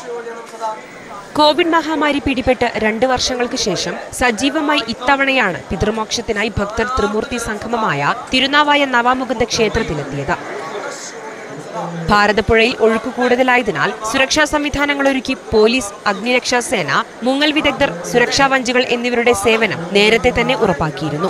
Covid മഹാമാരി പിടിപെട്ട് രണ്ട് വർഷങ്ങൾക്ക് ശേഷം സജീവമായി ഇത്തവണയാണ് പിതൃമോക്ഷത്തിനായി ഭക്തർ ത്രിമൂർത്തി സംഗമമായ തിരുനാവായ നവാമുകുന്ദ ക്ഷേത്രത്തിലെത്തിയത് ഭാരതപ്പുഴയിൽ ഒഴുക്ക് കൂടുതലായതിനാൽ സുരക്ഷാ സംവിധാനങ്ങൾ ഒരുക്കി പോലീസ് അഗ്നിരക്ഷാ സേന മുങ്ങൽ വിദഗ്ധർ സുരക്ഷാ വഞ്ചികൾ എന്നിവരുടെ സേവനം നേരത്തെ തന്നെ ഉറപ്പാക്കിയിരുന്നു